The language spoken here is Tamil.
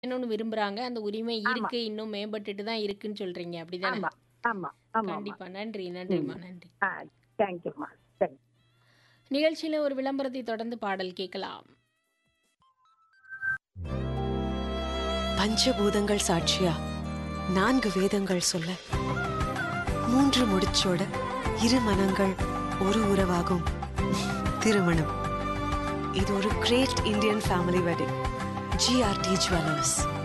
வேணும்னு விரும்புறாங்க. அந்த உரிமை ஆமா. இருக்கு. இன்னும் மேம்பட்டுட்டு தான் இருக்குன்னு சொல்றீங்க. அப்படிதானே? ஆமா, ஆமா, ஆமாமா. கண்டிப்பா. நன்றி, ம். நன்றிம்மா. நன்றி. ஆ தேங்க்யூம்மா. சரி. நிகழ்ச்சியில ஒரு விளம்பரத்தை தொடர்ந்து பாடல் கேட்கலாம். பஞ்சபூதங்கள் சாட்சியா நான்கு வேதங்கள் சொல்ல மூன்று முடிச்சோட இரு மனங்கள் ஒரு உறவாகும் திருமணம் இது ஒரு great Indian family wedding GRT jewellers